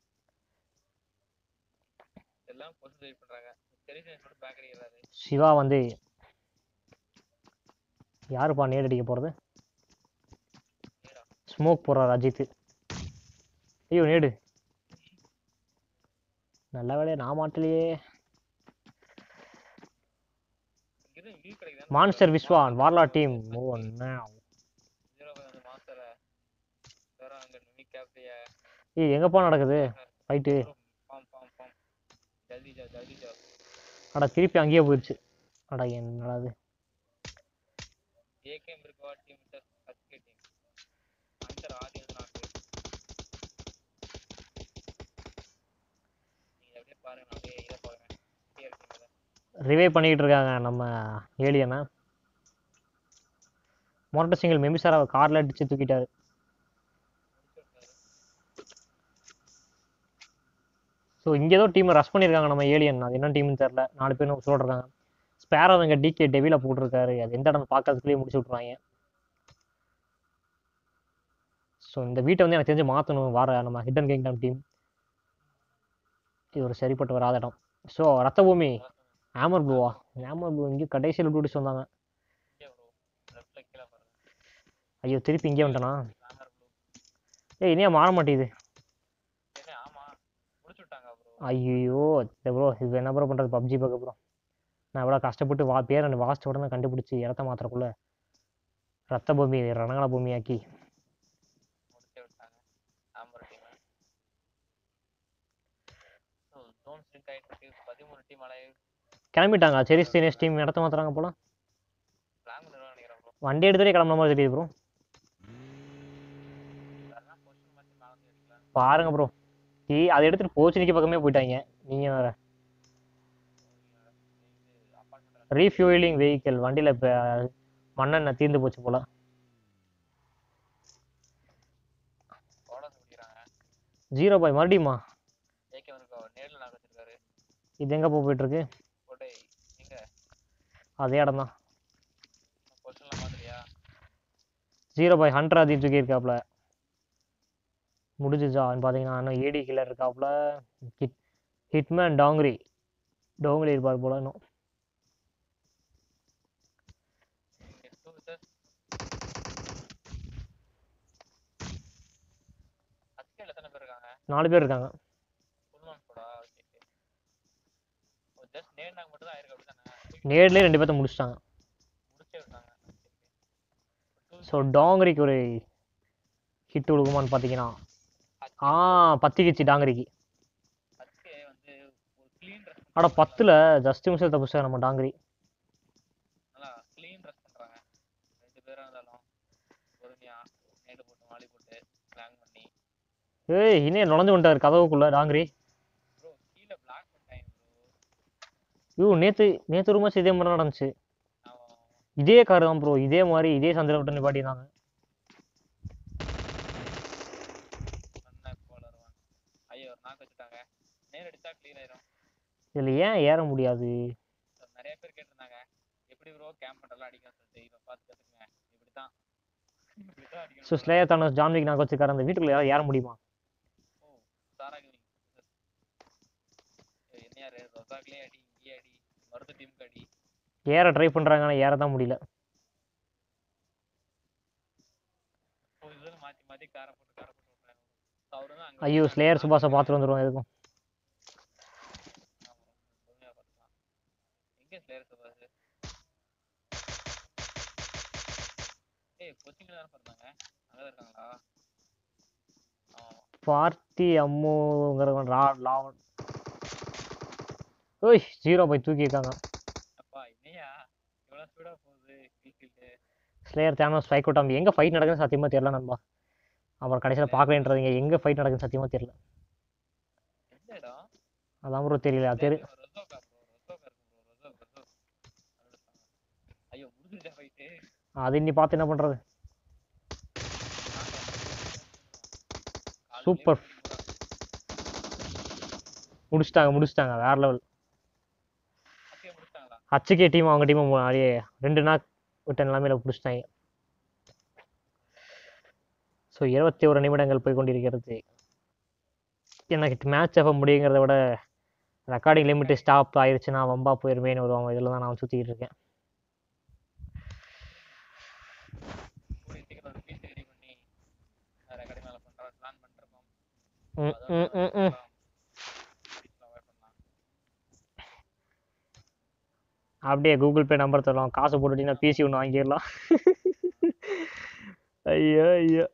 எல்லாம் பொசிஷன் வெயிட் பண்றாங்க தெரிஞ்சு மட்டும் பேக் அடிக்கிறாரு சிவா வந்து யாருப்பா நேடு அடிக்க போகிறது நேரா ஸ்மோக் போடுறார் அஜித் ஐயோ நேடு நல்ல வேலையா நான் மாட்டலையே இங்கிருந்து வியூ கிடைக்குது மான்ஸ்டர் விஸ்வான் வார்லா டீம் ஓ ஜீரோ வந்து மாஸ்டரை வேற அங்க மினி கேப்டைய ஏய் எங்கப்பா நடக்குது ஃபைட்டு பாம் பாம் பாம் ஜல்தி ஜா ஜல்தி ஜா அட திருப்பி அங்கேயே போயிடுச்சு அட என்னடா இது ஏகேம் இருக்கவா டீம் ஹஸ்கே டீம் அஞ்சர் ஆதி வந்து நாக்கு நீங்க அப்படியே பாருங்க நான் அப்படியே இதை பாருங்க டிஆர் டீம்ல ரிவைவ் பண்ணிக்கிட்டு இருக்காங்க நம்ம ஏலியனை மொரட்ட சிங்கிள் மெமிசாரா காரில் அடிச்சு தூக்கிட்டாரு ஸோ இங்கே ஏதோ டீமை ரஷ் பண்ணியிருக்காங்க நம்ம ஏலியன் அது என்ன டீம்னு தெரில நாலு பேர் நம்ம சொல்லிருக்காங்க ஸ்பேரோ இங்கே டிகே டெவில போட்டிருக்காரு அது எந்த இடம் பார்க்கறதுக்குள்ளேயே முடிச்சு விட்ருவாங்க ஸோ இந்த வீட்டை வந்து எனக்கு தெரிஞ்சு மாற்றணும் வர நம்ம ஹிடன் கிங்டம் டீம் இது ஒரு சரிப்பட்டு வராத இடம் ஸோ ரத்த பூமி ஆமர் ப்ளூவா ஆமர் ப்ளூ இங்கே கடைசியில் விட்டுட்டு வந்தாங்க இங்கே ப்ரோ லெஃப்ட்ல கீழே பாருங்க ஐயோ திருப்பி இங்கே வந்துட்டனா ராமர் ப்ளூ ஏய் இனியா மாற மாட்டேங்குது என்ன ஆமா முடிச்சு விட்டாங்க ப்ரோ ஐயோ ப்ரோ இது என்ன ப்ரோ பண்ணுறது பப்ஜி பார்க்க ப்ரோ நான் எவ்வளோ கஷ்டப்பட்டு வா பேர் அந்த வாஸ்ட் உடனே கண்டுபிடிச்சி இடத்த மாத்திரக்குள்ள ரத்த பூமி ரணங்கள பூமியாக்கி முடிச்சே விட்டாங்க ராமர் டீம் ஜோன் ஸ்ட்ரிக் ஆயிட்டு பதிமூணு டீம் அலைய கிளம்பிட்டாங்க செரிஸ் தினேஷ் டீம் இடத்த மாத்துறாங்க போல பிளான் பண்ணுறோம் நினைக்கிறேன் ப்ரோ வண்டி எடுத்துகிட்டே கிளம்புன மாதிரி தெரியுது ப்ரோ அதெல்லாம் பொசிஷன் மாற்றி மேலே வந்து எடுக்கலாம் பாருங்க ப்ரோ டீ அதை எடுத்துகிட்டு போச்சுனிக்கு பக்கமே போயிட்டாங்க நீங்கள் வேறு இது அப்பார்ட்மெண்ட் ரீஃபியூலிங் வெஹிக்கிள் வண்டியில் இப்போ மண்ணெண்ணெய் தீர்ந்து போச்சு போல ஓடஸ் முடிக்கிறாங்க ஜீரோ பாய் மறுபடியுமா ஏகே வந்து நேரில் நாங்கள் வச்சிருக்காரு இது எங்கே போயிட்டுருக்கு கோட்டை எங்க அதே இடம் தான் பொசிஷன்லாம் மாத்திரியா ஜீரோ பாய் ஹண்ட்ரட் அதையும் தூக்கியிருக்காப்புல முடிஞ்சிச்சான்னு பார்த்தீங்கன்னா இன்னும் ஏடி கில்லர் இருக்காப்புல ஹிட் ஹிட்மேன் டாங்கிரி டோங்கிரி இருப்பார் போல இன்னும் டூ விசஸ் அஸ்கேல எத்தனை பேர் இருக்காங்க நாலு பேர் இருக்காங்க ஃபுல்மான் கூட ஓகே ஜஸ்ட் நேர்னாங்க மட்டும் தான் ஆயிருக்கு அப்படிதானே நேர்லேயே ரெண்டு பேர்த்த முடிச்சிட்டாங்க முடிச்சே விட்டாங்க ஸோ டாங்கரிக்கு ஒரு ஹிட் விழுகுமான்னு பார்த்தீங்கன்னா ஆ பத்திக்கிச்சு டாங்கரிக்கு அஸ்கே வந்து ஒரு க்ளீன் ட்ரெஸ் அட பத்தில் ஜஸ்ட் மிஸ்ஸில் தப்பிச்சாங்க நம்ம டாங்கரி நல்லா க்ளீன் ட்ரெஸ் பண்றாங்க ரெண்டு பேரா இருந்தாலும் பொறுமையா நேடு போட்டு மாலி போட்டு பிளான் பண்ணி ஏய் இன்னும் நுழைஞ்சு வந்துட்டார் கதவுக்குள்ள டாங்கரி ப்ரோ கீழே பிளாக் பண்ணிட்டாங்க ப்ரோ ஐயோ நேற்று நேற்று ஒரு மாதம் இதே மாதிரி நடந்துச்சு அவன் இதே கார் தான் ப்ரோ இதே மாதிரி இதே சந்தில விட்டு நிப்பாட்டியிருந்தாங்க பண்ண போலருவான் ஐயோ ஒரு நாக்கு வச்சுட்டாங்க நேர் அடிச்சா க்ளீன் ஆயிரும் இதில் ஏன் ஏற முடியாது So, நிறைய பேர் கேட்டிருந்தாங்க எப்படி ப்ரோ கேம்ப் பண்ணலாம் அடிக்கணும்னு சொல்லிட்டு இப்போ பார்த்து கற்றுக்குங்க இப்படித்தான் இப்படித்தான் அடிக்கணும் ஸோ ஸ்லேயர் தானஸ் ஜான்விக் நாங்கள் வச்சிருக்காரு அந்த வீட்டுக்குள்ள யாராவது ஏற முடியுமா ஓ சாராக என்ன யாரு ரொசாக்லேயே அடி இங்கேயே அடி மருது டீமுக்கு அடி ஏற ட்ரை பண்ணுறாங்க ஆனால் ஏற தான் முடியல இப்போ இதுல மாற்றி மாற்றி காரை போட்டு காரை போட்டு விட்றாங்க அவரு தான் அங்கே ஐயோ ஸ்லேயர் சுபாஷை பார்த்துட்டு வந்துடும் எதுக்கும் பொறுமையாக பார்த்துக்கலாம் எங்கே ஸ்லேயர் சுபாஷ் ஏய் கோச்சிங்கில் தானே இருந்தாங்க அங்கே தான் இருக்காங்களா ஆமாம் பார்ட்டி அம்முங்கிறவன் ரா லாவன் ஓய் ஜீரோ போய் தூக்கியிருக்காங்க அப்பா என்னையா இவ்வளோ ஸ்பீடாக போகுது கில்கில்ட்டு ஸ்லேயர் தேனோஸ் ஃபைட் அவுட் ஆகும் எங்கே ஃபைட் நடக்குதுன்னு சத்தியமாக தெரியல நண்பா அப்புறம் கடைசியில் பார்க்கலேன்றதுங்க எங்கே ஃபைட் நடக்குதுன்னு சத்தியமாக தெரியல எந்த இடம் அதான் ப்ரோ தெரியல அது தெரி ரெசோ கார் ப்ரோ ரெசோ கார் ப்ரோ ரெசோ ரெசோ ஐயோ முடிஞ்சுட்டா போயிட்டு அது இன்னி பார்த்து என்ன பண்ணுறது Super. முடிச்சிட்டாங்க முடிச்சிட்டாங்க வேற லெவல் முடிச்சிட்டாங்களா ஹச்சுக்கே டீம் அவங்க டீமும் அப்படியே ரெண்டு நாள் விட்ட நிலைமையில பிடிச்சிட்டாங்க ஸோ இருபத்தி ஒரு நிமிடங்கள் போய் கொண்டிருக்கிறது எனக்கு மேட்ச் எப்போ முடியுங்கிறத விட ரெக்கார்டிங் லிமிட்டு ஸ்டாப் ஆயிடுச்சுன்னா வம்பா போயிருமேன்னு ஒரு இதில் தான் நான் சுற்றிக்கிட்டு இருக்கேன் கூடிய சீக்கிரம் ஒரு பீஸ் ரெடி பண்ணி ரெக்கார்டிங் மேலே பண்ணுற பிளான் பண்ணிருக்கோம் ம் ம் ம் ம் அவாய்ட் பண்ணலாம் அப்படியே கூகுள் பே நம்பர் தரலாம் காசு போட்டுட்டீங்கன்னா பிசி ஒன்று வாங்கிடலாம் ஐயோ ஐயோ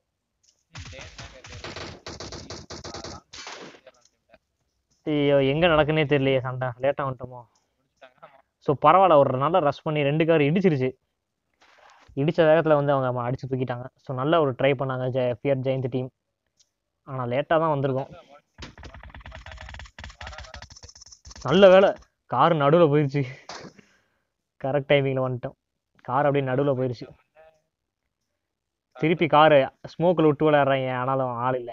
ஐயோ எங்கே நடக்குன்னே தெரியலையே சண்டை லேட்டாக வந்துட்டோமோ ஸோ பரவாயில்ல ஒரு நல்ல ரஷ் பண்ணி ரெண்டு கார் இடிச்சிருச்சு இடித்த வேகத்தில் வந்து அவங்க அடித்து தூக்கிட்டாங்க ஸோ நல்ல ஒரு ட்ரை பண்ணாங்க ஜெ ஃபியர் ஜெயந்த் டீம் ஆனால் லேட்டாக தான் வந்திருக்கோம் நல்ல வேலை கார் நடுவில் போயிடுச்சு கரெக்ட் டைமிங்கில் வந்துட்டோம் கார் அப்படியே நடுவில் போயிடுச்சு திருப்பி காரு ஸ்மோக்கில் விட்டு விளையாடுறாங்க ஆனாலும் ஆள் இல்லை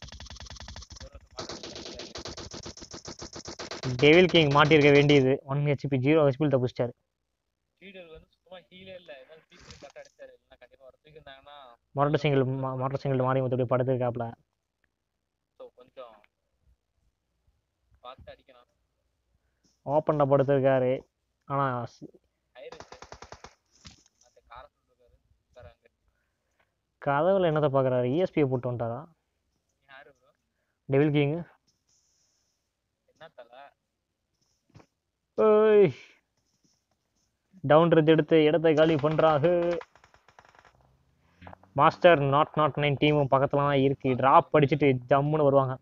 டெவில் கிங் மாட்டியிருக்க வேண்டியது ஒன் ஹெச்பி ஜீரோ ஹெச்பியில் தப்பிச்சிட்டாரு வந்து சுத்தமா ஹீலே இல்ல ஏதாவது பீஸ் கரெக்டா அடிச்சாரு இல்லைன்னா கண்டிப்பா ஒரு தூக்கி இருந்தாங்கன்னா மொரட்ட சிங்கிள் மொரட்ட சிங்கிள் மாறி மொத்தப்படி படுத்துருக்காப்புல ஸோ கொஞ்சம் பார்த்து அடிக்கணும் ஓப்பனில் படுத்திருக்காரு ஆனால் ஆயிருச்சு அந்த காரை சொல்லிருக்காரு சார் அங்க கதவுல என்னத்தை பார்க்குறாரு இஎஸ்பியை போட்டு வந்துட்டாரா யாரு ப்ரோ டெவில் கிங் என்ன தலை ஓய் டவுன் எடுத்து இடத்தை காலி பண்ணுறாங்க மாஸ்டர் நாட் நாட் நைன் டீமும் பக்கத்துல தான் இருக்கு ட்ராப் அடிச்சுட்டு ஜம்முன்னு வருவாங்க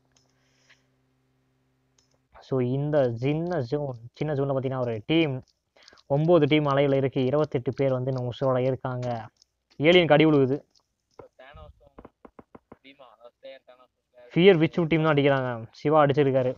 ஸோ இந்த சின்ன ஜோன் சின்ன ஜோனில் பார்த்தீங்கன்னா ஒரு டீம் ஒம்பது டீம் அலையில் இருக்கு இருபத்தெட்டு பேர் வந்து நம்ம உசுரோட இருக்காங்க ஏலியன் கடி விழுகுது இப்போ தேனோஸும் பீமா அதாவது ஸ்லேயர் தேனோஸ் ஃபியர் விச்சு டீம் தான் அடிக்கிறாங்க சிவா அடிச்சிருக்காரு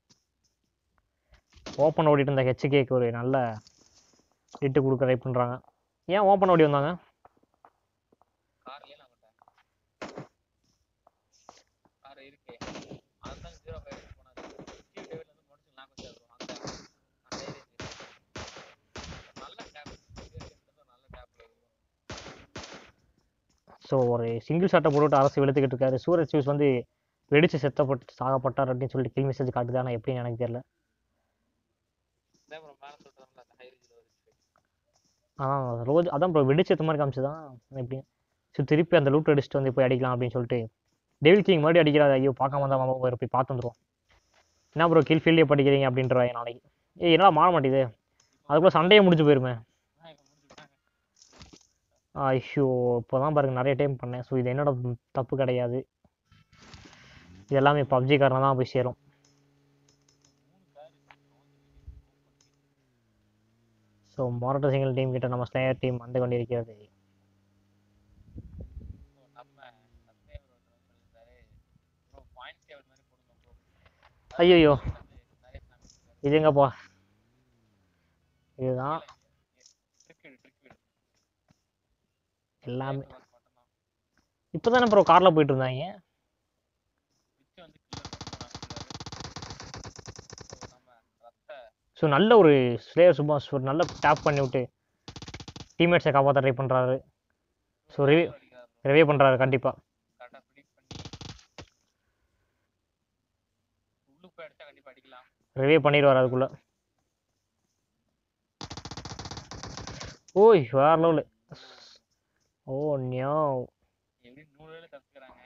ஓப்பன் ஓடிட்டு இருந்த ஹெச்கேக்கு ஒரு நல்ல இட்டு கொடுக்க ட்ரை பண்ணுறாங்க ஏன் ஓப்பன் ஓடி வந்தாங்க கார்லயே நம்மகிட்ட கார் இருக்கே அதுதான் ஜீரோ ஃபைவ் போனாரு கீழ் டேபிள் வந்து முடிச்சு நான் கொஞ்சம் அந்த அந்த ஏரியா நல்ல டேப் நல்ல டேப்ல இருக்கும் ஸோ ஒரு சிங்கிள் ஷாட்டை போட்டு அரசு வெளுத்துக்கிட்டு இருக்காரு சூரஜ் சூஸ் வந்து வெடிச்சு செத்தப்பட்டு சாகப்பட்டார் அப்படின்னு சொல்லிட்டு கில் மெசேஜ் காட்டுது ஆனால் எப்படின்னு எனக்கு தெரியல இதே அப்புறம் மேலே சொல்கிறோம்ல அந்த ஹை ரேஞ்சில் வந்துச்சு அதான் ரோஜ் அதான் ப்ரோ வெடிச்ச மாதிரி காமிச்சு தான் எப்படி ஸோ திருப்பி அந்த லூட் அடிச்சுட்டு வந்து போய் அடிக்கலாம் அப்படின்னு சொல்லிட்டு டெவில் கிங் மறுபடியும் அடிக்கிறாரு ஐயோ பார்க்காம தான் மாமா போய் போய் பார்த்து வந்துருவோம் என்ன ப்ரோ கில் ஃபீல்டே படிக்கிறீங்க அப்படின்றாங்க நாளைக்கு ஏய் என்னடா மாற மாட்டேது அதுக்குள்ளே சண்டையே முடிஞ்சு போயிருமே ஆ இப்போ முடிச்சுட்டாங்க ஐயோ இப்போ தான் பாருங்க நிறைய டைம் பண்ணேன் ஸோ இது என்னோட தப்பு கிடையாது இது எல்லாமே பப்ஜி காரணம் தான் போய் சேரும் மூணு கார் ஸோ மொரட்ட சிங்கிள் டீம் கிட்ட நம்ம ஸ்லேயர் டீம் வந்து கொண்டிருக்கிறது ஸோ நம்ம சப்ஸ்கிரைபர் ஒருத்தர் சொல்லியிருந்தாரு ப்ரோ பாயிண்ட் டேபிள் மாதிரி போடுங்க ப்ரோ ஐயோ நிறைய சாமி இது எங்கப்பா இதுதான் ட்ரிக் வீடு ட்ரிக் வீடு எல்லாமே மட்டும்தான் இப்போ தானே ப்ரோ காரில் போயிட்டு இருந்தாங்க மிச்சம் வந்து கில்லர் நம்ம ரத்த ஸோ நல்ல ஒரு ஸ்லேயர் சுபாஷ் ஒரு நல்ல டேப் பண்ணி விட்டு டீம்மேட்ஸை காப்பாற்ற ட்ரை பண்ணுறாரு ஸோ ரிவே அடிக்கிறார் bro. ரிவே பண்ணுறாரு கண்டிப்பாக கரெக்டா predict பண்ணி உள்ளுக்கு போய் அடிச்சா கண்டிப்பா அடிக்கலாம் ரிவே பண்ணிடுவார் அதுக்குள்ளே ஓய் வேற லெவலு ஓ நியோ எப்படி நூறு வேலை தப்பிக்கிறாங்க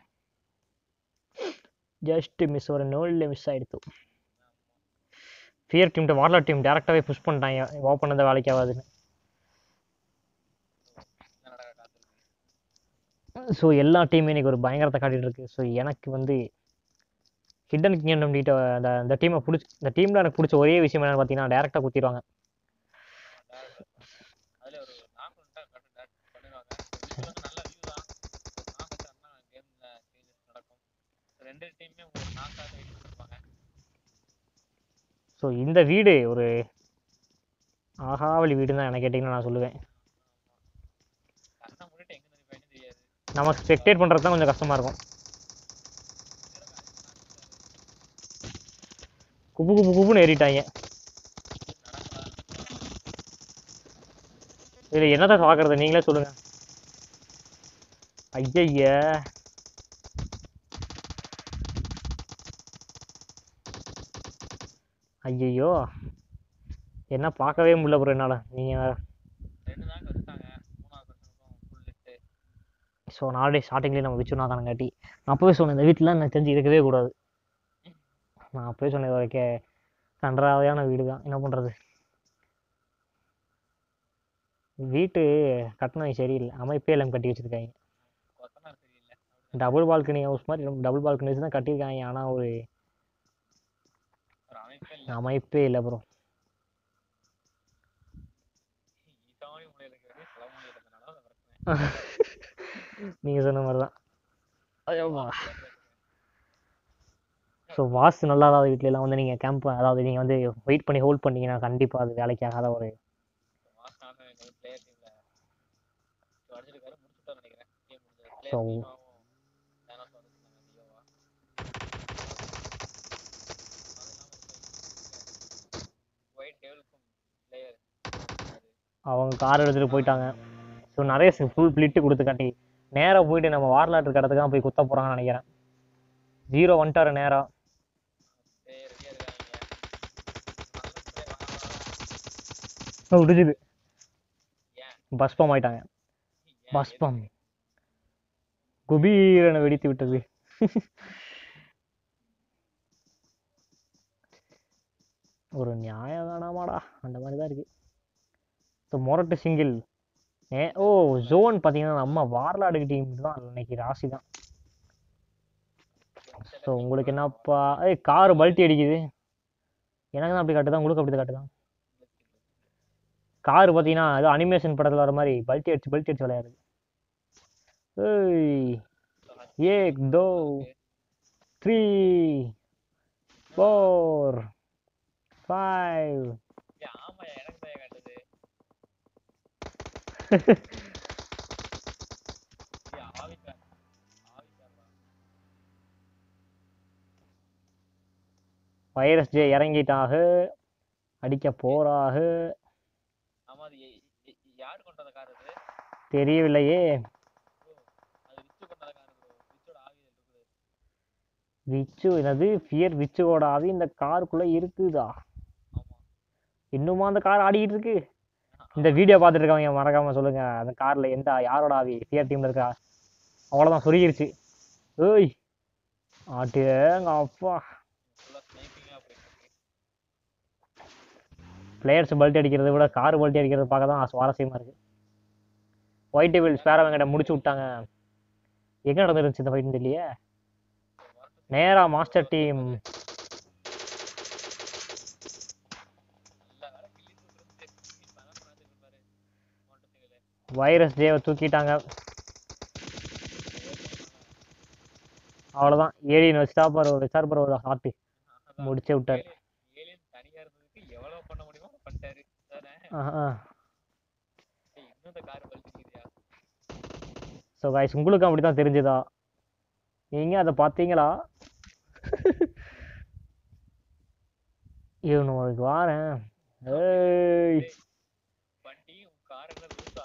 ஜஸ்ட் மிஸ் ஒரு நோலில் மிஸ் ஆகிடுத்து ஃபியர் டீம்கிட்ட வார்லர் டீம் டேரெக்டாகவே புஷ் பண்ணிட்டாங்க ஓப்பன் அந்த வேலைக்கு ஆகாதுன்னு என்ன நடக்க காத்திருக்கு ஸோ எல்லா டீமும் இன்னைக்கு ஒரு பயங்கரத்தை காட்டிட்டு இருக்கு ஸோ எனக்கு வந்து ஹிடன் கிங்டம் கிட்ட அந்த அந்த டீமை பிடிச்சி இந்த டீமில் எனக்கு பிடிச்ச ஒரே விஷயம் என்னன்னு பார்த்தீங்கன்னா டேரெக்டாக குத்திடுவாங்க அதுல ஒரு நாக் வந்துட்டா கரெக்ட் டேட் பண்ணிடுவாங்க இது வந்து நல்ல வியூ தான் நாக் வச்சாங்கன்னா கேம்ல சேஞ்சஸ் நடக்கும் ரெண்டு டீமுமே ஒரு நாக்காக வெயிட் பண்ணிருப்பாங்க ஸோ இந்த வீடு ஒரு ஆகாவளி வீடு தான் எனக்கு கேட்டிங்கன்னா நான் சொல்லுவேன் கண்ணை மூடிட்டு எங்க இருந்து போயின்னு தெரியாது நமக்கு ஸ்பெக்டேட் பண்ணுறது தான் கொஞ்சம் கஷ்டமாக இருக்கும் குப்பு குப்பு குப்புன்னு ஏறிட்டாங்க இதில் என்னத்தை பார்க்குறது நீங்களே சொல்லுங்கள் ஐயய்ய ஐயையோ என்ன பார்க்கவே முடியல ப்ரோ என்னால் நீங்கள் வேறு ரெண்டு தான் வச்சுட்டாங்க மூணாவது பர்சனுக்கும் ஃபுல் லிட்டு ஸோ நாளே ஸ்டார்டிங்லேயே நம்ம வச்சுருந்தாங்க காட்டி நான் அப்போவே சொன்னேன் இந்த வீட்டில் எனக்கு தெரிஞ்சு இருக்கவே கூடாது நான் அப்போவே சொன்னேன் இது வரைக்கும் கன்றாவையான வீடு தான் என்ன பண்ணுறது வீட்டு கட்டணம் சரியில்லை அமைப்பே எல்லாம் கட்டி வச்சுருக்காங்க கொத்தனார் சரியில்லை டபுள் பால்கனி ஹவுஸ் மாதிரி டபுள் பால்கனி வச்சு தான் கட்டியிருக்காங்க ஆனால் ஒரு ஒரு அமைப்பே இல்லை அமைப்பே இல்லை ப்ரோ ஈசாமி மூலையில் இருக்கிறது சில மூலையில் இருக்கிறதுனால அந்த பிரச்சனை நீங்கள் சொன்ன மாதிரி தான் ஐயோமா ஸோ வாஸ்து நல்லா இல்லாத வீட்லலாம் வந்து நீங்கள் கேம்ப் அதாவது நீங்கள் வந்து வெயிட் பண்ணி ஹோல்ட் பண்ணீங்கன்னா கண்டிப்பாக அது வேலைக்கு ஆகாத ஒரு மாஸ்டான எங்கள் பிளேயர் டீமில் அடிச்சிருக்காரு முடிச்சுட்டோம்னு நினைக்கிறேன் கேம் முடிஞ்சது So- பிளேயர் டீமாவும் தேனோஸ் வந்துருந்தாங்க டியோவா ஒயிட் டேபிளுக்கும் பிளேயர் அவங்க கார் எடுத்துகிட்டு போயிட்டாங்க ஸோ நிறைய ஃபுல் பிளிட்டு கொடுத்து காட்டி நேராக போயிட்டு நம்ம வாரலாற்று கடத்துக்கு தான் போய் குத்த போகிறாங்கன்னு நினைக்கிறேன் ஜீரோ வந்துட்டாரு நேராக பிளேயர் ரெடியாக இருக்காங்க நல்ல பிளேயர் விடுச்சுது ஏன் பஸ்பம் ஆயிட்டாங்க ஏன் பஸ்பம் குபீரனை வெடித்து விட்டது ஒரு நியாயம் வேணாமாடா அந்த மாதிரி தான் இருக்கு ஸோ மொரட்டு சிங்கிள் ஏ ஓ ஜோன் பார்த்தீங்கன்னா நம்ம வார்லாடு டீம் தான் இன்னைக்கு ராசி தான் ஸோ உங்களுக்கு என்னப்பா ஏய் கார் பல்ட்டி அடிக்குது எனக்கு தான் அப்படி காட்டுதா உங்களுக்கு அப்படி தான் காட்டுதா கார் பார்த்தீங்கன்னா அது அனிமேஷன் படத்தில் வர மாதிரி பல்ட்டி அடிச்சு பல்ட்டி அடிச்சு விளையாடுது ஏய் ஏக் தோ த்ரீ ஃபோர் ஃபைவ் ஏன் ஆமாயா எனக்கு தான் காட்டுது ஏய், ஆவிக்கா ஆவிக்காப்பா வைரஸ் ஜே இறங்கிட்டாக அடிக்க போறாக ஆமா அது எ- எ- எ- யார் கொண்டு வந்த கார் அது தெரியவில்லையே அது விச்சு கொண்டு வந்த கார் ப்ரோ விச்சோட ஆவி இருக்குது விச்சு என்னது ஃபியர் விச்சுவோட ஆவி இந்த காருக்குள்ள இருக்குதா ஆமா இன்னுமா அந்த கார் ஆடிக்கிட்டு இருக்கு இந்த வீடியோ பார்த்துட்டு இருக்கவங்க மறக்காம சொல்லுங்க அந்த கார்ல எந்த யாரோட ஆவி ஃபியர் டீம்ல இருக்கா அவ்வளோதான் சுருகிருச்சு ஏய் ஆட்டேங்க அப்பா ஃபுல்லா ஸ்னைப்பிங்கா அப்படி இருக்கு பிளேயர்ஸ் பல்ட்டி அடிக்கிறத விட கார் பல்ட்டி அடிக்கிறது பார்க்க தான் சுவாரஸ்யமா இருக்கு ஒயிட் டேபிள் ஸ்பேர வெங்கட முடிச்சு விட்டாங்க எங்க நடந்துருந்துச்சு இந்த ஃபைட்னு தெரியலையே நேரா மாஸ்டர் டீம் நல்ல வேலை கிள்ளி தூக்குறது இப்ப அதான் பண்ணாது பாரு மோட்டர் வைரஸ் டேவை தூக்கிட்டாங்க அவ்வளோதான் ஏழின்னு வச்சுட்டா பாரு ஒரு வச்சார் பாரு ஒரு ஹார்ட்டு முடிச்சே விட்டாரு ஏலியன் தனியா இருந்ததுக்கு எவ்வளவு பண்ண முடியுமோ அதை பண்ணிட்டாரு தானே ஆஹா ஏய், இன்னும் இந்த கார் பல்ட்டிக்கிறியா ஸோ காய்ஸ் உங்களுக்கு அப்படி தான் தெரிஞ்சுதா நீங்கள் அதை பார்த்தீங்களா இவனு ஒரு வாரேன் ஏய் வண்டி உன் கார் என்ன லூசா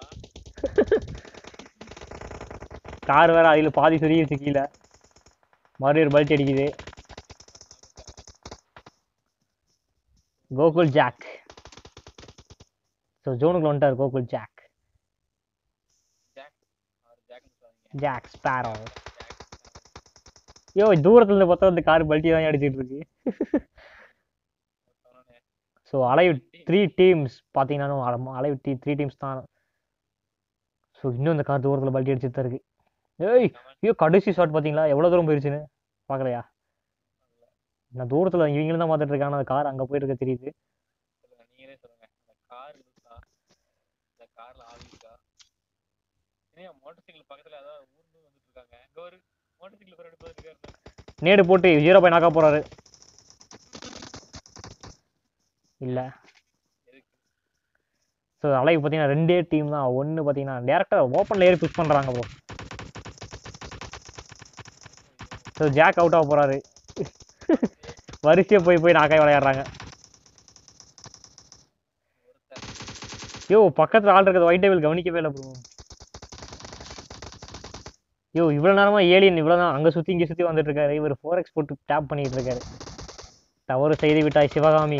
கார் வேற அதில் பாதி சுருகிருச்சு கீழே மறுபடியும் ஒரு பல்ட்டி அடிக்குது கோகுல் ஜாக் ஸோ ஜோனுக்குள்ள வந்துட்டார் கோகுல் ஜாக் ஜாக் அவர் ஜாக்னு சொல்லுவாங்க ஜாக் ஸ்பேரோ ஜாக் யோ தூரத்துல இருந்து பார்த்தா அந்த கார் பல்ட்டி தான் அடிச்சிட்டு இருக்கு சொன்னோன்னே ஸோ அலைவ் த்ரீ டீம்ஸ் பார்த்தீங்கன்னா அலைவ் டி த்ரீ டீம்ஸ் தான் ஸோ இன்னும் இந்த கார் தூரத்தில் பல்ட்டி அடிச்சுட்டு தான் இருக்கு ஏய் ஐயோ கடைசி ஷாட் பார்த்தீங்களா எவ்வளோ தூரம் போயிருச்சுன்னு பார்க்கலையா நான் தூரத்தில் இவங்களும் தான் பார்த்துட்டு இருக்காங்க அந்த கார் அங்கே போயிட்டு இருக்க தெரியுது சொல்லுங்க நீங்களே சொல்லுங்க அந்த கார் லூசா இந்த கார்ல ஆவி இருக்கா ஏன் மோட்டர் சைக்கிள் பக்கத்துல அதாவது ஊர்ந்து வந்துட்டு இருக்காங்க அங்க ஒரு மோட்டர் சைக்கிள் பேர் எடுத்து இருக்காரு நேடு போட்டு ஜீரோ பை நாக்கா போறாரு இல்லை எதுக்கு ஸோ அலைக்கு பார்த்தீங்கன்னா ரெண்டே டீம் தான் ஒன்று பார்த்தீங்கன்னா டேரெக்டாக ஓப்பனில் ஏறி புஷ் பண்ணுறாங்க ப்ரோ ஸோ ஜாக் அவுட் ஆக போகிறாரு வரிசையாக போய் போய் நாக்காய் விளையாடுறாங்க ஒருத்தர் யோ பக்கத்தில் ஆள் இருக்கிறது ஒயிட் டேபிள் கவனிக்கவே இல்லை ப்ரோ யோ இவ்வளோ நேரமா ஏலியன் இவ்வளோ தான் அங்கே சுற்றி இங்கே சுற்றி வந்துட்டு இருக்காரு இவர் ஃபோர் எக்ஸ் போட்டு டேப் பண்ணிட்டு இருக்காரு தவறு செய்து விட்டாய் சிவகாமி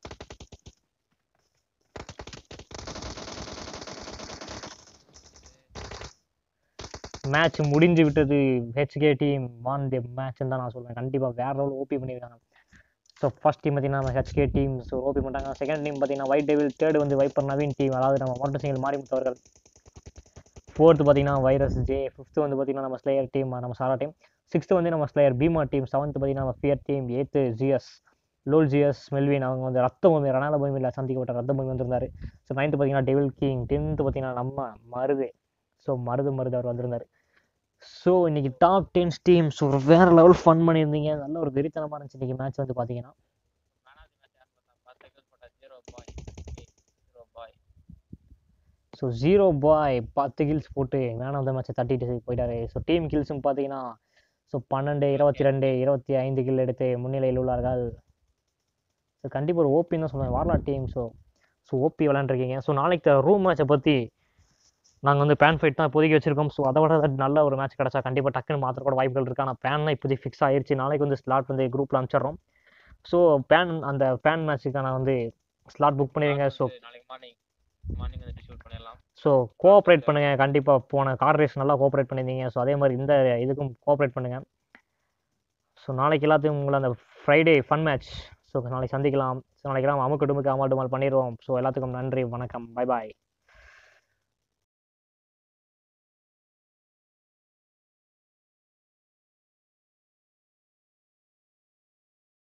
மேட்ச் முடிஞ்சு விட்டது ஹெச்கே டீம் வான் தி மேட்ச்னு தான் நான் சொல்லுவேன் கண்டிப்பாக வேற லெவல் ஓபி பண்ணியிருக்காங்க ஸோ ஃபர்ஸ்ட் டீம் பார்த்தீங்கன்னா நம்ம ஹெச்கே டீம் ஸோ ஓபி பண்ணிட்டாங்க செகண்ட் டீம் பார்த்தீங்கன்னா ஒயிட் டேபிள் தேர்டு வந்து வைப்பர் நவீன் டீம் அதாவது நம்ம மோட்டர் சைக்கிள் மாரிமுத்து அவர்கள் ஃபோர்த்து பார்த்தீங்கன்னா வைரஸ் ஜே ஃபிஃப்த்து வந்து பார்த்தீங்கன்னா நம்ம ஸ்லேயர் டீம் நம்ம சாரா டீம் சிக்ஸ்த்து வந்து நம்ம ஸ்லேயர் பீமா டீம் செவன்த்து பார்த்தீங்கன்னா நம்ம fear team eighth GS lol GS Melvin அவங்க வந்து ரத்த பூமி ரணால பூமியில் சந்திக்கப்பட்ட ரத்த பூமி வந்திருந்தாரு ஸோ நைன்த்து பார்த்தீங்கன்னா டெவில் கிங் டென்த்து பார்த்தீங்கன்னா நம்ம மருது ஸோ மருது மருது அவர் வந்திருந்தார் ஸோ இன்னைக்கு டாப் டென் டீம்ஸ் ஒரு வேற லெவல் ஃபன் பண்ணியிருந்தீங்க நல்ல ஒரு வெறித்தனமாக இருந்துச்சு இன்னைக்கு மேட்ச் வந்து பார்த்தீங்கன்னா மேனாதி மேட்ச் யார் பார்த்தா பத்து செகண்ட் போட்டா zero boy zero boy so zero boy பத்து கில்ஸ் போட்டு மேன் ஆஃப் த மேட்சை தட்டிட்டு போயிட்டாரு ஸோ டீம் கில்ஸும் பார்த்தீங்கன்னா ஸோ பன்னெண்டு இருபத்தி ரெண்டு இருபத்தி ஐந்து கில் எடுத்து முன்னிலையில் உள்ளார்கள் ஸோ கண்டிப்பாக ஒரு ஓபின்னு தான் சொல்லுவேன் வார்லா டீம் ஸோ ஸோ ஓபி விளாண்டுருக்கீங்க ஸோ நாளைக்கு ரூம் மேட்சை பற்றி நாங்கள் வந்து பேன் ஃபைட் தான் இப்போதைக்கு வச்சிருக்கோம் ஸோ அதை விட நல்ல ஒரு மேட்ச் கிடச்சா கண்டிப்பாக டக்குன்னு மாற்ற கூட வாய்ப்புகள் இருக்கு ஆனால் பேன்லாம் இப்போதைக்கு ஃபிக்ஸ் ஆயிருச்சு நாளைக்கு வந்து ஸ்லாட் வந்து குரூப்பில் அனுப்பிச்சிடுறோம் ஸோ பேன் அந்த பேன் மேட்ச்சுக்கான வந்து ஸ்லாட் புக் பண்ணிடுங்க ஸோ நாளைக்கு மார்னிங் மார்னிங் வந்து ஷூட் பண்ணிடலாம் ஸோ கோஆப்ரேட் பண்ணுங்க கண்டிப்பாக போன கார் ரேஸ் நல்லா கோஆப்ரேட் பண்ணியிருந்தீங்க ஸோ அதே மாதிரி இந்த இதுக்கும் கோஆப்ரேட் பண்ணுங்க ஸோ நாளைக்கு எல்லாத்தையும் உங்களை அந்த ஃப்ரைடே ஃபன் மேட்ச் ஸோ நாளைக்கு சந்திக்கலாம் ஸோ நாளைக்கெல்லாம் அமுக்கு டுமுக்கு அமால் டுமால் பண்ணிடுவோம் ஸோ எல்லாத்துக்கும் நன்றி வணக்கம் பை பாய்